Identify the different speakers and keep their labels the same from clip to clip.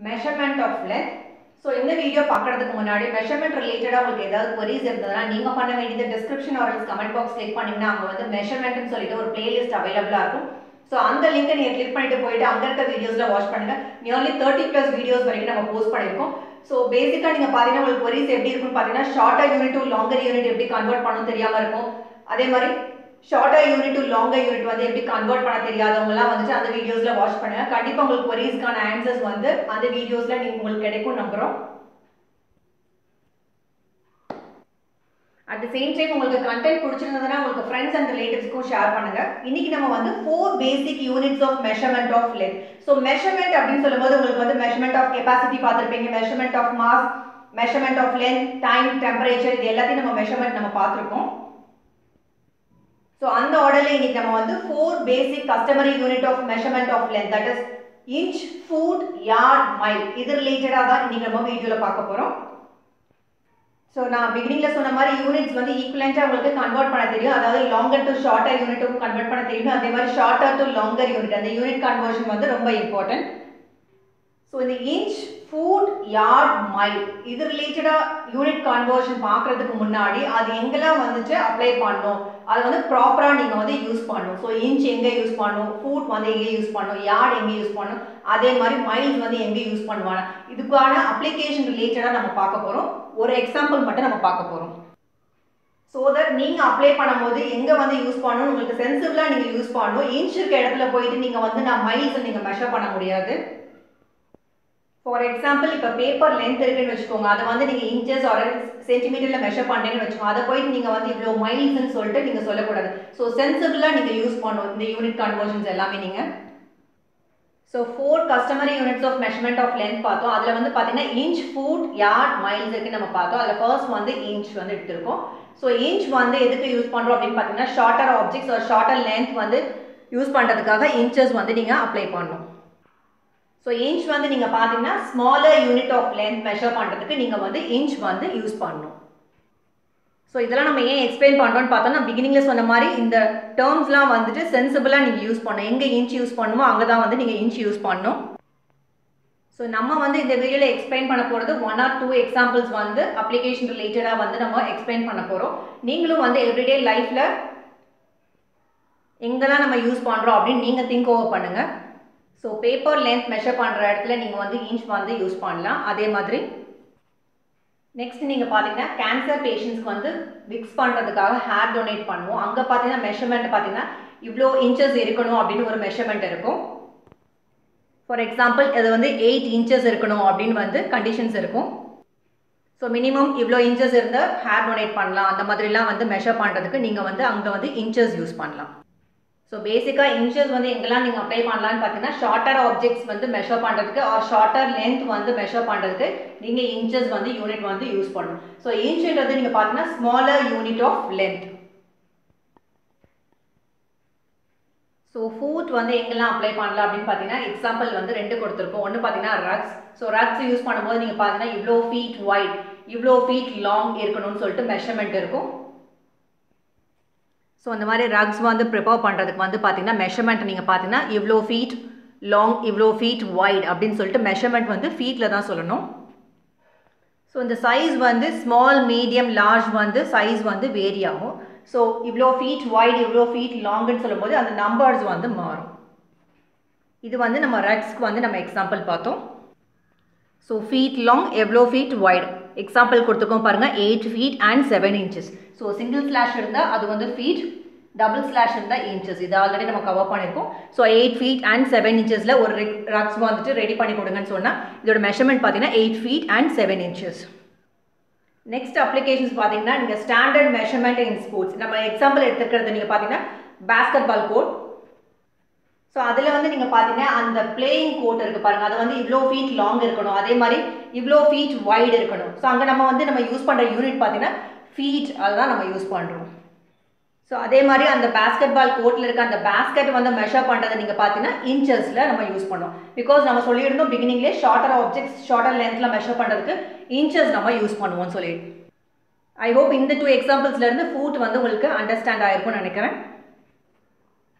Speaker 1: measurement of length so இந்த video பார்க்கறதுக்கு முன்னாடி மெஷர்மெண்ட் ரிலேட்டடாக உங்களுக்கு ஏதாவது queries இருந்ததுன்னா நீங்கள் பண்ண வேண்டியது description or comment box click பண்ணீங்கன்னா அங்கே வந்து மெஷர்மெண்ட்னு சொல்லிட்டு ஒரு பிளேலிஸ்ட் அவைலபிளாக இருக்கும் ஸோ அந்த லிங்கை நீங்கள் கிளிக் பண்ணிட்டு போயிட்டு அங்கே இருக்க வீடியோஸில் வாட்ச் பண்ணுங்க நியர்லி தேர்ட்டி ப்ளஸ் வீடியோஸ் வரைக்கும் நம்ம போஸ்ட் பண்ணியிருக்கோம் ஸோ பேசிக்காக நீங்கள் பார்த்தீங்கன்னா உங்களுக்கு queries எப்படி இருக்கும்னு பார்த்தீங்கன்னா shorter unit to longer unit எப்படி கன்வெர்ட் பண்ணணும் தெரியாமல் இருக்கும் அதே மாதிரி shorter unit to longer unit வந்து எப்படி கன்வெர்ட் பண்ண தெரியாதவங்கலாம் வந்துட்டு அந்த வீடியோஸில் வாட்ச் பண்ணுங்க கண்டிப்பாக உங்களுக்கு queriesக்கான ஆன்சர்ஸ் வந்து அந்த வீடியோஸில் நீங்கள் உங்களுக்கு கிடைக்கும் நம்புகிறோம் அட் த சேம் டைம் உங்களுக்கு கண்டென்ட் பிடிச்சிருந்ததுன்னா உங்களுக்கு ஃப்ரெண்ட்ஸ் அண்ட் ரிலேட்டிவ்ஸ்க்கும் ஷேர் பண்ணுங்க இன்னைக்கு நம்ம வந்து four basic units of measurement of length so measurement அப்படின்னு சொல்லும்போது உங்களுக்கு வந்து மெஷர்மெண்ட் ஆஃப் கெப்பாசிட்டி பார்த்துருப்பீங்க measurement of mass measurement of length time temperature இது எல்லாத்தையும் நம்ம மெஷர்மெண்ட் நம்ம பார்த்துருக்கோம் ஸோ அந்த ஆர்டரில் இன்னைக்கு நம்ம வந்து four basic customary unit of measurement of length that is inch foot yard mile இது ரிலேட்டடாக தான் இன்னைக்கு நம்ம வீடியோவில் பார்க்க போகிறோம் ஸோ நான் பிகினிங்கில் சொன்ன மாதிரி யூனிட்ஸ் வந்து ஈக்குவலண்ட்டாக உங்களுக்கு கன்வெர்ட் பண்ண தெரியும் அதாவது லாங்கர் டு ஷார்ட்டர் யூனிட்டுக்கும் கன்வெர்ட் பண்ண தெரியும் அதே மாதிரி ஷார்ட்டர் டு லாங்கர் யூனிட் அந்த யூனிட் கன்வர்ஷன் வந்து ரொம்ப இம்பார்ட்டன்ட் ஸோ இந்த இன்ச் ஃபுட் யார்ட் மைல் இது ரிலேட்டடாக யூனிட் கன்வர்ஷன் பார்க்குறதுக்கு முன்னாடி அது எங்கெல்லாம் வந்துட்டு அப்ளை பண்ணணும் அதை வந்து ப்ராப்பராக நீங்கள் வந்து யூஸ் பண்ணணும் ஸோ இன்ச் எங்கே யூஸ் பண்ணணும் ஃபுட் வந்து எங்கே யூஸ் பண்ணணும் யார்ட் எங்கே யூஸ் பண்ணணும் அதே மாதிரி மைல்ஸ் வந்து எங்கே யூஸ் பண்ணுவாங்க இதுக்கான அப்ளிகேஷன் ரிலேட்டடாக நம்ம பார்க்க போகிறோம் ஒரு எக்ஸாம்பிள் மட்டும் நம்ம பார்க்க போகிறோம் ஸோ தட் நீங்கள் அப்ளை பண்ணும்போது எங்கே வந்து யூஸ் பண்ணணும் உங்களுக்கு சென்சிபிளாக நீங்கள் யூஸ் பண்ணணும் இன்ச் இருக்க இடத்துல போயிட்டு நீங்கள் வந்து நான் மைல்ஸ் நீங்கள் மெஷர் பண்ண முடியாது ஃபார் எக்ஸாம்பிள் இப்போ பேப்பர் லென்த் இருக்குன்னு வச்சுக்கோங்க அதை வந்து நீங்கள் இன்ச்சஸ் ஆர் சென்டிமீட்டரில் மெஷர் பண்ணுறீங்கன்னு வச்சுக்கோங்க அதை போயிட்டு நீங்கள் வந்து இவ்வளோ மைல்ஸ்னு சொல்லிட்டு நீங்கள் சொல்லக்கூடாது ஸோ சென்சிபிளாக நீங்கள் யூஸ் பண்ணணும் இந்த யூனிட் கன்வர்ஷன்ஸ் எல்லாமே நீங்கள் so four customary units of measurement of length பார்த்தோம் அதில் வந்து பார்த்தீங்கன்னா இன்ச் ஃபுட் யார்ட் மைல்ஸ் இருக்கு நம்ம பார்த்தோம் அதில் ஃபர்ஸ்ட் வந்து இன்ச் வந்து எடுத்திருக்கோம் ஸோ இன்ச் வந்து எதுக்கு யூஸ் பண்ணுறோம் அப்படின்னு பார்த்தீங்கன்னா ஷார்ட்டர் ஆப்ஜெக்ட்ஸ் ஒரு ஷார்ட்டர் லென்த் வந்து யூஸ் பண்ணுறதுக்காக இன்ச்சஸ் வந்து நீங்கள் அப்ளை பண்ணணும் ஸோ இன்ச் வந்து நீங்கள் பார்த்தீங்கன்னா smaller unit of length measure பண்ணுறதுக்கு நீங்கள் வந்து இன்ச் வந்து யூஸ் பண்ணணும் ஸோ இதெல்லாம் நம்ம ஏன் எக்ஸ்பிளைன் பண்ணுறோம்னு பார்த்தோம்னா பிகினிங்கில் சொன்ன மாதிரி இந்த டேர்ம்ஸ்லாம் வந்துட்டு சென்சிபிளாக நீங்கள் யூஸ் பண்ணணும் எங்கே இன்ச் யூஸ் பண்ணுமோ அங்கே தான் வந்து நீங்கள் இன்ச் யூஸ் பண்ணணும் ஸோ நம்ம வந்து இந்த வீடியோவில் எக்ஸ்பிளைன் பண்ண போகிறது ஒன் ஆர் டூ எக்ஸாம்பிள்ஸ் வந்து அப்ளிகேஷன் ரிலேட்டடாக வந்து நம்ம எக்ஸ்பிளைன் பண்ண போகிறோம் நீங்களும் வந்து எவ்ரிடே லைஃப்பில் எங்கெல்லாம் நம்ம யூஸ் பண்ணுறோம் அப்படின்னு நீங்கள் திங்க் ஓவர் பண்ணுங்கள் ஸோ பேப்பர் லென்த் மெஷர் பண்ணுற இடத்துல நீங்கள் வந்து இன்ச் வந்து யூஸ் பண்ணலாம் அதே மாதிரி நெக்ஸ்ட் நீங்கள் பார்த்தீங்கன்னா கேன்சர் பேஷண்ட்ஸ்க்கு வந்து விக்ஸ் பண்ணுறதுக்காக ஹேர் டொனேட் பண்ணுவோம் அங்கே பார்த்தீங்கன்னா மெஷர்மெண்ட் பார்த்தீங்கன்னா இவ்வளோ இன்ச்சஸ் இருக்கணும் அப்படின்னு ஒரு மெஷர்மெண்ட் இருக்கும் ஃபார் எக்ஸாம்பிள் இது வந்து எயிட் இன்ச்சஸ் இருக்கணும் அப்படின்னு வந்து கண்டிஷன்ஸ் இருக்கும் ஸோ மினிமம் இவ்வளோ இன்ச்சஸ் இருந்தால் ஹேர் டொனேட் பண்ணலாம் அந்த மாதிரிலாம் வந்து மெஷர் பண்ணுறதுக்கு நீங்கள் வந்து அங்கே வந்து இன்ச்சஸ் யூஸ் பண்ணலாம் ஸோ பேசிக்காக இன்ச்சஸ் வந்து எங்கெல்லாம் நீங்கள் அப்ளை பண்ணலான்னு பார்த்தீங்கன்னா ஷார்ட்டர் ஆப்ஜெக்ட்ஸ் வந்து மெஷர் பண்ணுறதுக்கு ஆர் ஷார்ட்டர் லென்த் வந்து மெஷர் பண்ணுறதுக்கு நீங்கள் இன்ச்சஸ் வந்து யூனிட் வந்து யூஸ் பண்ணணும் ஸோ இன்ச்சுன்றது நீங்கள் பார்த்தீங்கன்னா smaller unit of length so foot வந்து எங்கெல்லாம் அப்ளை பண்ணலாம் அப்படின்னு பார்த்தீங்கன்னா எக்ஸாம்பிள் வந்து ரெண்டு கொடுத்துருக்கோம் ஒன்று பார்த்தீங்கன்னா ரக்ஸ் ஸோ ரக்ஸ் யூஸ் பண்ணும்போது நீங்கள் பார்த்தீங்கன்னா இவ்வளோ ஃபீட் ஒயிட் இவ்வளோ ஃபீட் லாங் இருக்கணும்னு சொல்லிட்டு மெஷர்மெண்ட் இருக்கும் ஸோ அந்த மாதிரி ரக்ஸ் வந்து ப்ரிப்பேர் பண்ணுறதுக்கு வந்து பார்த்தீங்கன்னா மெஷர்மெண்ட் நீங்கள் பார்த்தீங்கன்னா இவ்வளோ ஃபீட் லாங் இவ்வளோ ஃபீட் வைட் அப்படின்னு சொல்லிட்டு மெஷர்மெண்ட் வந்து ஃபீட்டில் தான் சொல்லணும் ஸோ இந்த சைஸ் வந்து ஸ்மால் மீடியம் லார்ஜ் வந்து சைஸ் வந்து வேரி ஆகும் ஸோ இவ்வளோ ஃபீட் வைட் இவ்வளோ ஃபீட் லாங்குன்னு சொல்லும்போது அந்த நம்பர்ஸ் வந்து மாறும் இது வந்து நம்ம ரக்ஸ்க்கு வந்து நம்ம எக்ஸாம்பிள் பார்த்தோம் ஸோ ஃபீட் லாங் எவ்வளோ ஃபீட் வைட் எக்ஸாம்பிள் கொடுத்துருக்கோம் பாருங்கள் eight feet and seven inches so single slash இருந்தால் அது வந்து ஃபீட் டபுள் ஸ்லாஷ் இருந்தால் இன்ச்சஸ் இது ஆல்ரெடி நம்ம கவர் பண்ணியிருக்கோம் so eight feet and seven இன்ச்சஸில் ஒரு ரக்ஸ் வந்துட்டு ரெடி பண்ணி கொடுங்கன்னு சொன்னால் இதோட மெஷர்மெண்ட் பார்த்தீங்கன்னா eight feet and seven inches next applications பார்த்தீங்கன்னா நீங்கள் ஸ்டாண்டர்ட் மெஷர்மெண்ட் இன் ஸ்போர்ட்ஸ் நம்ம எக்ஸாம்பிள் எடுத்துக்கிறது நீங்கள் பார்த்தீங்கன்னா பேஸ்கெட் பால் கோர்ட் ஸோ அதில் வந்து நீங்கள் பார்த்தீங்கன்னா அந்த பிளேயிங் கோட் இருக்குது பாருங்கள் அது வந்து இவ்வளோ ஃபீட் லாங் இருக்கணும் அதே மாதிரி இவ்வளோ ஃபீட் வைடு இருக்கணும் ஸோ அங்கே நம்ம வந்து நம்ம யூஸ் பண்ணுற யூனிட் பார்த்தீங்கன்னா ஃபீட் அதுதான் நம்ம யூஸ் பண்ணுறோம் ஸோ அதே மாதிரி அந்த பேஸ்கெட் பால் கோர்ட்டில் இருக்க அந்த பேஸ்கெட் வந்து மெஷர் பண்ணுறதை நீங்கள் பார்த்தீங்கன்னா இன்ச்சஸில் நம்ம யூஸ் பண்ணோம் பிகாஸ் நம்ம சொல்லியிருந்தோம் பிகினிங்லேயே ஷார்ட்டர் ஆப்ஜெக்ட்ஸ் ஷார்ட்டர் லென்த்தில் மெஷர் பண்ணுறதுக்கு இன்ச்சஸ் நம்ம யூஸ் பண்ணுவோம்னு சொல்லி ஐ ஹோப் இந்த டூ எக்ஸாம்பிள்ஸ்லேருந்து ஃபுட் வந்து உங்களுக்கு அண்டர்ஸ்டாண்ட் ஆகிருக்கும்னு நினைக்கிறேன்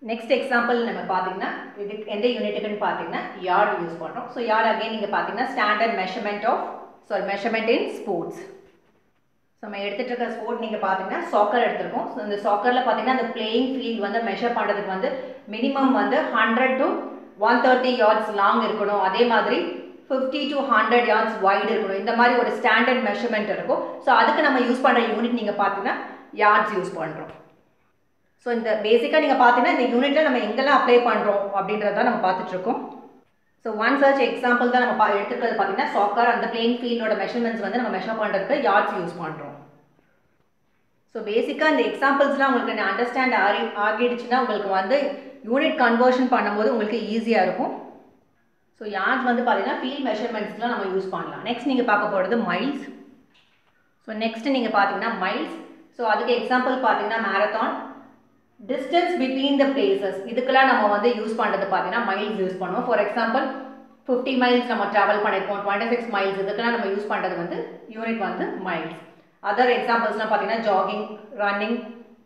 Speaker 1: நெக்ஸ்ட் எக்ஸாம்பிள் நம்ம பார்த்தீங்கன்னா இது எந்த யூனிட்டுக்குன்னு பார்த்தீங்கன்னா யார்டு யூஸ் பண்ணுறோம் ஸோ யார்டு அகைன் நீங்கள் பார்த்தீங்கன்னா standard measurement of sorry measurement in sports so நம்ம எடுத்துகிட்டு இருக்க ஸ்போர்ட் நீங்கள் பார்த்தீங்கன்னா சாக்கர் எடுத்திருக்கோம் ஸோ இந்த சாக்கரில் பார்த்தீங்கன்னா அந்த பிளேயிங் ஃபீல்ட் வந்து மெஷர் பண்ணுறதுக்கு வந்து மினிமம் வந்து hundred to one thirty yards long இருக்கணும் அதே மாதிரி fifty to hundred yards wide இருக்கணும் இந்த மாதிரி ஒரு ஸ்டாண்டர்ட் மெஷர்மெண்ட் இருக்கும் ஸோ அதுக்கு நம்ம யூஸ் பண்ணுற யூனிட் நீங்கள் பார்த்தீங்கன்னா யார்ட்ஸ் யூஸ் பண்ணுறோம் ஸோ இந்த பேசிக்காக நீங்கள் பார்த்தீங்கன்னா இந்த யூனிட்டில் நம்ம எங்கெல்லாம் அப்ளை பண்ணுறோம் அப்படின்றத நம்ம பார்த்துட்ருக்கோம் ஸோ ஒன் சர்ச் எக்ஸாம்பிள் தான் நம்ம பா எடுத்துக்கிறது பார்த்தீங்கன்னா சாக்கர் அந்த பிளேயிங் ஃபீல்டோட மெஷர்மெண்ட்ஸ் வந்து நம்ம மெஷர் பண்ணுறதுக்கு யார்ட்ஸ் யூஸ் பண்ணுறோம் ஸோ பேசிக்காக இந்த எக்ஸாம்பிள்ஸ்லாம் உங்களுக்கு அண்டர்ஸ்டாண்ட் ஆகி ஆகிடுச்சுன்னா உங்களுக்கு வந்து யூனிட் கன்வர்ஷன் பண்ணும்போது உங்களுக்கு ஈஸியாக இருக்கும் ஸோ யார்ட்ஸ் வந்து பார்த்தீங்கன்னா ஃபீல்ட் மெஷர்மெண்ட்ஸ்லாம் நம்ம யூஸ் பண்ணலாம் நெக்ஸ்ட் நீங்கள் பார்க்க போகிறது மைல்ஸ் ஸோ நெக்ஸ்ட் நீங்கள் பார்த்தீங்கன்னா மைல்ஸ் ஸோ அதுக்கு எக்ஸாம்பிள் பார்த்தீங்கன்னா marathon distance between the places இதுக்கெல்லாம் நம்ம வந்து யூஸ் பண்ணுறது பார்த்தீங்கன்னா மைல்ஸ் யூஸ் பண்ணுவோம் ஃபார் எக்ஸாம்பிள் ஃபிஃப்டி மைல்ஸ் நம்ம ட்ராவல் பண்ணியிருக்கோம் டுவெண்ட்டி சிக்ஸ் மைல்ஸ் இதுக்கெல்லாம் நம்ம யூஸ் பண்ணுறது வந்து யூனிட் வந்து மைல்ஸ் அதர் எக்ஸாம்பிள்ஸ்லாம் பார்த்தீங்கன்னா jogging running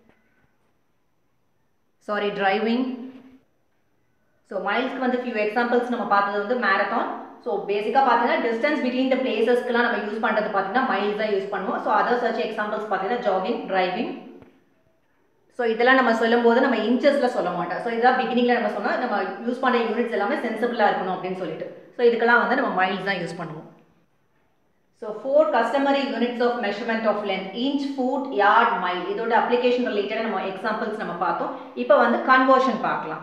Speaker 1: sorry driving so மைல்ஸ்க்கு வந்து ஃபியூ எக்ஸாம்பிள்ஸ் நம்ம பார்த்தது வந்து மேரத்தான் ஸோ பேசிக்காக பார்த்தீங்கன்னா டிஸ்டன்ஸ் பிட்வீன் த பிளேசஸ்க்குலாம் நம்ம யூஸ் பண்ணுறது பார்த்தீங்கன்னா மைல்ஸ் தான் யூஸ் பண்ணுவோம் ஸோ அதர் சர்ச் எக்ஸாம்பிள்ஸ் பார்த்தீங்கன்னா ஜாகிங் டிரைவிங் ஸோ இதெல்லாம் நம்ம சொல்லும்போது நம்ம இன்ச்சஸில் சொல்ல மாட்டோம் ஸோ இதான் பிகினிங்கில் நம்ம சொன்னால் நம்ம யூஸ் பண்ணுற யூனிட்ஸ் எல்லாமே சென்சிபிளாக இருக்கணும் அப்படின்னு சொல்லிட்டு ஸோ இதுக்கெல்லாம் வந்து நம்ம மைல்ஸ் தான் யூஸ் பண்ணுவோம் so four customary units of measurement of length inch foot yard mile இதோட அப்ளிகேஷன் ரிலேட்டடாக நம்ம எக்ஸாம்பிள்ஸ் நம்ம பார்த்தோம் இப்போ வந்து கன்வர்ஷன் பார்க்கலாம்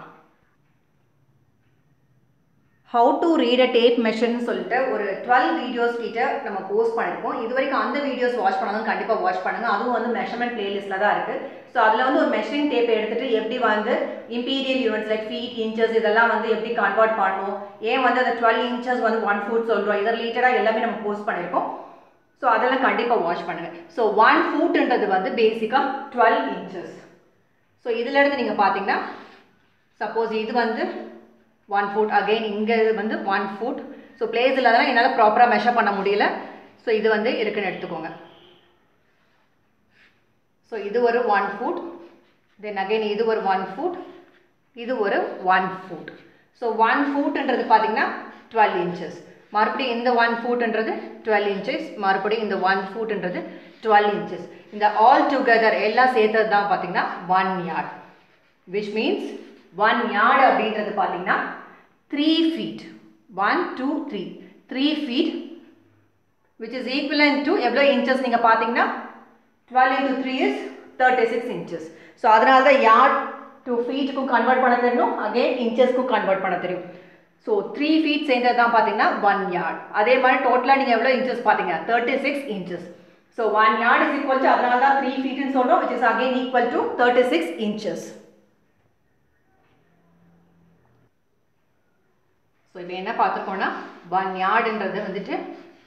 Speaker 1: how to read a tape மெஷர்னு சொல்லிட்டு ஒரு டுவெல் வீடியோஸ் கிட்ட நம்ம போஸ்ட் பண்ணியிருக்கோம் இது வரைக்கும் அந்த வீடியோஸ் வாட்ச் பண்ணாலும் கண்டிப்பாக வாட்ச் பண்ணுங்கள் அதுவும் வந்து மெஷர்மெண்ட் பிளேலிஸ்ட்டில் தான் இருக்குது ஸோ அதில் வந்து ஒரு மெஷரிங் டேப் எடுத்துகிட்டு எப்படி வந்து imperial units like feet inches இதெல்லாம் வந்து எப்படி கன்வெர்ட் பண்ணணும் ஏன் வந்து அந்த டுவெல் இன்ச்சஸ் வந்து ஒன் ஃபுட் சொல்கிறோம் இதை ரிலேட்டடாக எல்லாமே நம்ம போஸ்ட் பண்ணியிருக்கோம் ஸோ அதெல்லாம் கண்டிப்பாக வாட்ச் பண்ணுங்கள் ஸோ ஒன் ஃபுட்ன்றது வந்து பேசிக்காக டுவெல் இன்ச்சஸ் ஸோ இதிலேருந்து நீங்கள் பார்த்தீங்கன்னா சப்போஸ் இது வந்து ஒன் ஃபுட் அகெயின் இங்கே இது வந்து ஒன் ஃபுட் ஸோ பிளேஸ் இல்லாதனால என்னால் ப்ராப்பராக மெஷர் பண்ண முடியல ஸோ இது வந்து இருக்குன்னு எடுத்துக்கோங்க ஸோ இது ஒரு ஒன் ஃபுட் தென் அகெயின் இது ஒரு ஒன் ஃபுட் இது ஒரு ஒன் ஃபுட் ஸோ ஒன் ஃபுட்ன்றது பார்த்தீங்கன்னா டுவெல் இன்ச்சஸ் மறுபடியும் இந்த ஒன் ஃபுட்ன்றது டுவெல் இன்ச்சஸ் மறுபடியும் இந்த ஒன் ஃபுட்ன்றது டுவெல் இன்ச்சஸ் இந்த ஆல் டுகெதர் எல்லாம் சேர்த்தது தான் பார்த்தீங்கன்னா one yard which means one yard அப்படின்றது பார்த்தீங்கன்னா three feet one two three three feet which is ஈக்குவலன் to எவ்வளோ இன்ச்சஸ் நீங்கள் பார்த்தீங்கன்னா twelve into three is thirty six inches so அதனால தான் யார்ட் டூ ஃபீட்டுக்கும் கன்வெர்ட் பண்ண தெரியணும் அகெயின் இன்ச்சஸ்க்கும் கன்வெர்ட் பண்ண தெரியும் ஸோ த்ரீ ஃபீட் சேர்ந்தது தான் பார்த்தீங்கன்னா ஒன் யார்ட் அதே மாதிரி டோட்டலாக நீங்கள் எவ்வளோ இன்ச்சஸ் பார்த்தீங்க thirty six inches so one yard is equal to அதனால தான் த்ரீ ஃபீட்னு சொல்கிறோம் which is again equal to thirty six inches so இப்போ என்ன பார்த்துருக்கோன்னா ஒன் யார்டுன்றது வந்துட்டு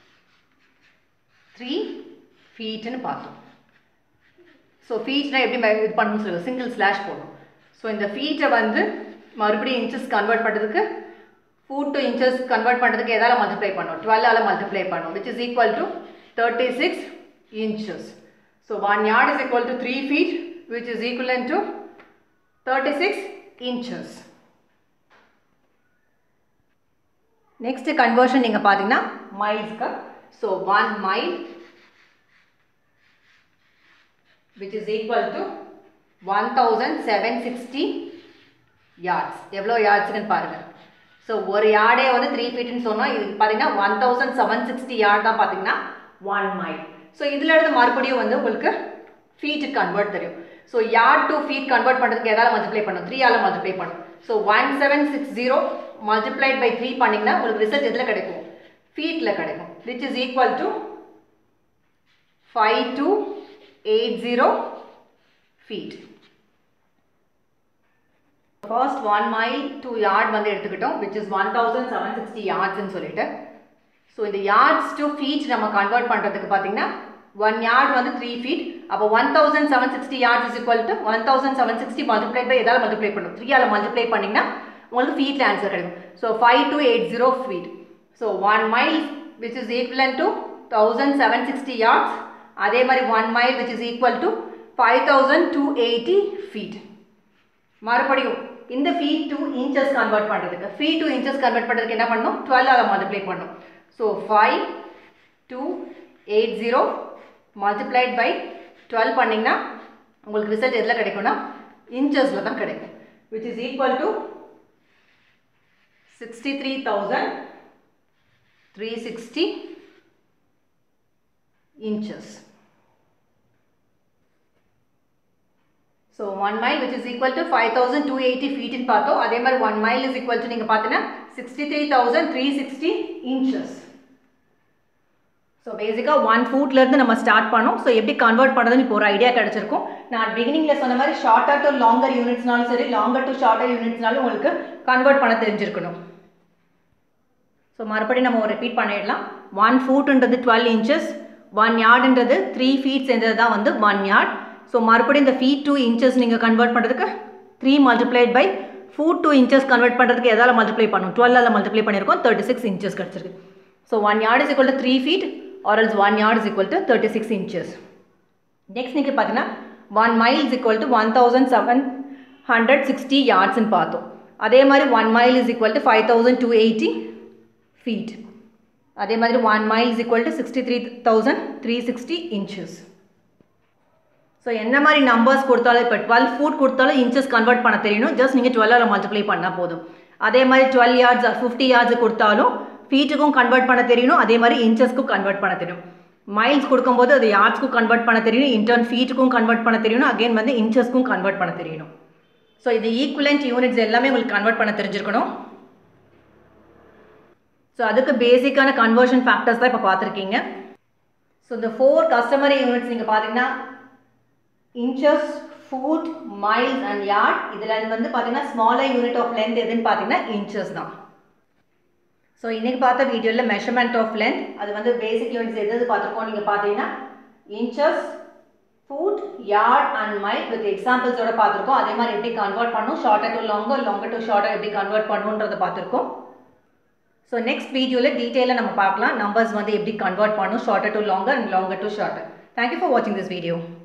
Speaker 1: த்ரீ ஃபீட்டுன்னு பார்த்தோம் ஸோ ஃபீட்னா எப்படி இது பண்ணணும்னு சொல்லுங்கள் சிங்கிள் ஸ்லாஷ் போடணும் ஸோ இந்த ஃபீட்டை வந்து மறுபடியும் இன்ச்சஸ் கன்வெர்ட் பண்ணுறதுக்கு ஃபூட் டு இன்ச்சஸ் கன்வெர்ட் பண்ணுறதுக்கு எதால் மல்டிப்ளை பண்ணணும் டுவெல்லால் மல்டிப்ளை பண்ணணும் which is equal to thirty six inches so one yard is equal to three feet which is ஈக்குவலன் to thirty six inches next conversion நீங்கள் பார்த்தீங்கன்னா மைல்ஸ்க்கு so one mile which is equal to one thousand seven sixty yards எவ்வளோ யார்ட்ஸ்க்குன்னு பாருங்கள் so ஒரு யார்டே வந்து three ஃபீட்னு சொன்னோம் இது பார்த்தீங்கன்னா one thousand seven sixty yard தான் பார்த்தீங்கன்னா ஒன் மைல் ஸோ இதில் இருந்து மறுபடியும் வந்து உங்களுக்கு ஃபீட்டுக்கு கன்வெர்ட் தெரியும் so yard to feet convert பண்ணுறதுக்கு எதால் மல்டிப்ளை பண்ணும் த்ரீயால் மல்டிப்ளை பண்ணும் so one seven six zero multiplied by three பண்ணிங்கன்னா உங்களுக்கு ரிசல்ட் எதில் கிடைக்கும் ஃபீட்டில் கிடைக்கும் which is equal to five two eight zero feet first one mile to yard வந்து எடுத்துக்கிட்டோம் which is one thousand seven sixty யார்ட்ஸ்ன்னு சொல்லிட்டு ஸோ இந்த யார்ட்ஸ் டு ஃபீட் நம்ம கன்வெர்ட் பண்ணுறதுக்கு பார்த்தீங்கன்னா ஒன் யார்ட் வந்து த்ரீ ஃபீட் அப்போ one thousand seven sixty yards is equal to one thousand seven sixty multiply by எதாவது மல்டிப்ளை பண்ணும் த்ரீயால் மல்டிப்ளை பண்ணிங்கன்னா உங்களுக்கு ஃபீட்டில் ஆன்சர் கிடைக்கும் so five two eight zero feet so one mile which is ஈக்குவலன் to thousand seven sixty yards அதே மாதிரி one mile which is equal to five thousand two eighty feet மறுபடியும் இந்த ஃபீட் டு இன்ச்சஸ் கன்வெர்ட் பண்ணுறதுக்கு feet to inches convert பண்ணுறதுக்கு என்ன பண்ணணும் டுவெல்லால் multiply பண்ணணும் so five two eight zero multiplied by twelve பண்ணிங்கன்னா உங்களுக்கு ரிசல்ட் எதில் கிடைக்கும்னா இன்ச்சஸில் தான் கிடைக்கும் which is equal to sixty three thousand three sixty inches so one mile which is equal to five thousand two eighty ஃபீட்னு பார்த்தோம் அதே மாதிரி one mile is equal to நீங்கள் பார்த்தீங்கன்னா sixty three thousand three sixty inches so பேசிக்காக ஒன் ஃபூட்லேருந்து நம்ம ஸ்டார்ட் பண்ணோம் ஸோ எப்படி கன்வெர்ட் பண்ணுறதுன்னு இப்போ ஒரு ஐடியா கிடச்சிருக்கும் நான் பிகினிங்கில் சொன்ன மாதிரி ஷார்ட்டர் டு லாங்கர் யூனிட்ஸ்னாலும் சரி லாங்கர் டு ஷார்ட்டர் யூனிட்ஸ்னாலும் உங்களுக்கு கன்வெர்ட் பண்ண தெரிஞ்சிருக்கணும் ஸோ மறுபடியும் நம்ம ஒரு ரிப்பீட் பண்ணிடலாம் ஒன் ஃபூட்டுன்றது டுவெல் இன்ச்சஸ் ஒன் யார்டுன்றது த்ரீ ஃபீட் சேர்ந்தது தான் வந்து ஒன் யார்ட் ஸோ மறுபடியும் இந்த ஃபீட் டூ இன்ச்சஸ் நீங்கள் கன்வெர்ட் பண்ணுறதுக்கு three multiplied by foot to inches convert பண்ணுறதுக்கு எதால் மல்டிப்ளை பண்ணும் டுவெல்லால் மல்டிப்ளை பண்ணியிருக்கோம் தேர்ட்டி சிக்ஸ் இன்ச்சஸ் கிடச்சிருக்கு so one yard is equal to three feet or else one yard is equal to thirty six inches next நீங்கள் பார்த்தீங்கன்னா one mile is equal to one thousand seven hundred sixty யார்ட்ஸ்னு பார்த்தோம் அதே மாதிரி one mile is equal to five thousand two eighty feet அதே மாதிரி one mile is equal to sixty three thousand three sixty inches so என்ன மாதிரி numbers கொடுத்தாலும் இப்போ டுவெல் ஃபுட் கொடுத்தாலும் இன்ச்சஸ் கன்வெர்ட் பண்ண தெரியணும் ஜஸ்ட் நீங்கள் டுவெல்லால் மல்டிப்ளை பண்ணால் போதும் அதே மாதிரி டுவெல் யார்ட்ஸ் ஃபிஃப்டி யார்ட்ஸ் கொடுத்தாலும் ஃபீட்டுக்கும் கன்வெர்ட் பண்ண தெரியணும் அதே மாதிரி இன்ச்சஸ்க்கும் கன்வெர்ட் பண்ண தெரியும் மைல்ஸ் கொடுக்கும்போது அது யார்ட்ஸ்க்கும் கன்வெர்ட் பண்ண தெரியணும் இன்டர்ன் ஃபீட்டுக்கும் கன்வெர்ட் பண்ண தெரியணும் அகைன் வந்து இன்ச்சஸ்க்கும் கன்வெர்ட் பண்ண தெரியணும் ஸோ இது ஈக்குவலண்ட் யூனிட்ஸ் எல்லாமே உங்களுக்கு கன்வெர்ட் பண்ண தெரிஞ்சிருக்கணும் ஸோ அதுக்கு பேசிக்கான கன்வர்ஷன் ஃபேக்டர்ஸ் தான் இப்போ பார்த்துருக்கீங்க ஸோ இந்த ஃபோர் கஸ்டமரி யூனிட்ஸ் நீங்கள் பார்த்தீங்கன்னா inches foot miles and yard இதில் வந்து பார்த்தீங்கன்னா ஸ்மாலர் யூனிட் ஆஃப் லென்த் எதுன்னு பார்த்தீங்கன்னா இன்ச்சஸ் தான் ஸோ இன்றைக்கி பார்த்த வீடியோவில் மெஷர்மெண்ட் ஆஃப் லென்த் அது வந்து பேசிக் யூனிட்ஸ் எது எது பார்த்துருக்கோம் நீங்கள் பார்த்தீங்கன்னா inches foot yard and mile with எக்ஸாம்பிள்ஸோட பார்த்துருக்கோம் அதே மாதிரி எப்படி கன்வெர்ட் பண்ணும் shorter to longer longer to shorter எப்படி கன்வெர்ட் பண்ணுன்றதை பார்த்துருக்கோம் ஸோ நெக்ஸ்ட் வீடியோவில் டீட்டெயிலாக நம்ம பார்க்கலாம் நம்பர்ஸ் வந்து எப்படி கன்வெர்ட் பண்ணும் shorter to longer and longer to shorter thank you for வாட்சிங் திஸ் வீடியோ